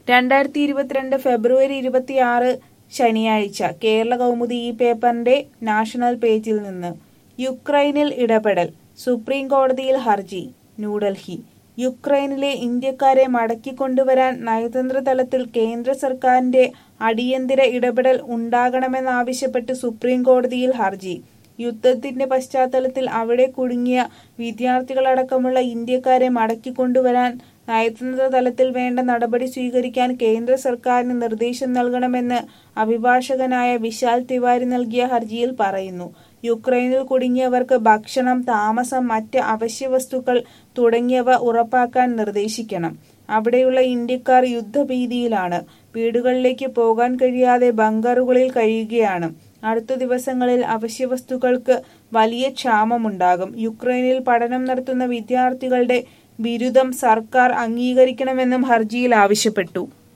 രണ്ടായിരത്തി ഇരുപത്തിരണ്ട് ഫെബ്രുവരി ഇരുപത്തിയാറ് ശനിയാഴ്ച കേരള കൗമുദി ഈ പേപ്പറിന്റെ നാഷണൽ പേജിൽ നിന്ന് യുക്രൈനിൽ ഇടപെടൽ സുപ്രീം കോടതിയിൽ ഹർജി ന്യൂഡൽഹി യുക്രൈനിലെ ഇന്ത്യക്കാരെ മടക്കിക്കൊണ്ടുവരാൻ നയതന്ത്ര തലത്തിൽ കേന്ദ്ര സർക്കാരിന്റെ അടിയന്തര ഇടപെടൽ ഉണ്ടാകണമെന്നാവശ്യപ്പെട്ട് സുപ്രീം കോടതിയിൽ ഹർജി യുദ്ധത്തിന്റെ പശ്ചാത്തലത്തിൽ അവിടെ കുടുങ്ങിയ വിദ്യാർത്ഥികളടക്കമുള്ള ഇന്ത്യക്കാരെ മടക്കിക്കൊണ്ടുവരാൻ നയതന്ത്ര തലത്തിൽ വേണ്ട നടപടി സ്വീകരിക്കാൻ കേന്ദ്ര സർക്കാരിന് നിർദ്ദേശം നൽകണമെന്ന് അഭിഭാഷകനായ വിശാൽ തിവാരി നൽകിയ ഹർജിയിൽ പറയുന്നു യുക്രൈനിൽ കുടുങ്ങിയവർക്ക് ഭക്ഷണം താമസം മറ്റ് അവശ്യവസ്തുക്കൾ തുടങ്ങിയവ ഉറപ്പാക്കാൻ നിർദ്ദേശിക്കണം അവിടെയുള്ള ഇന്ത്യക്കാർ യുദ്ധഭീതിയിലാണ് വീടുകളിലേക്ക് പോകാൻ കഴിയാതെ ബങ്കറുകളിൽ കഴിയുകയാണ് അടുത്ത ദിവസങ്ങളിൽ അവശ്യവസ്തുക്കൾക്ക് വലിയ ക്ഷാമമുണ്ടാകും യുക്രൈനിൽ പഠനം നടത്തുന്ന വിദ്യാർത്ഥികളുടെ ബിരുദം സർക്കാർ അംഗീകരിക്കണമെന്നും ഹർജിയിൽ ആവശ്യപ്പെട്ടു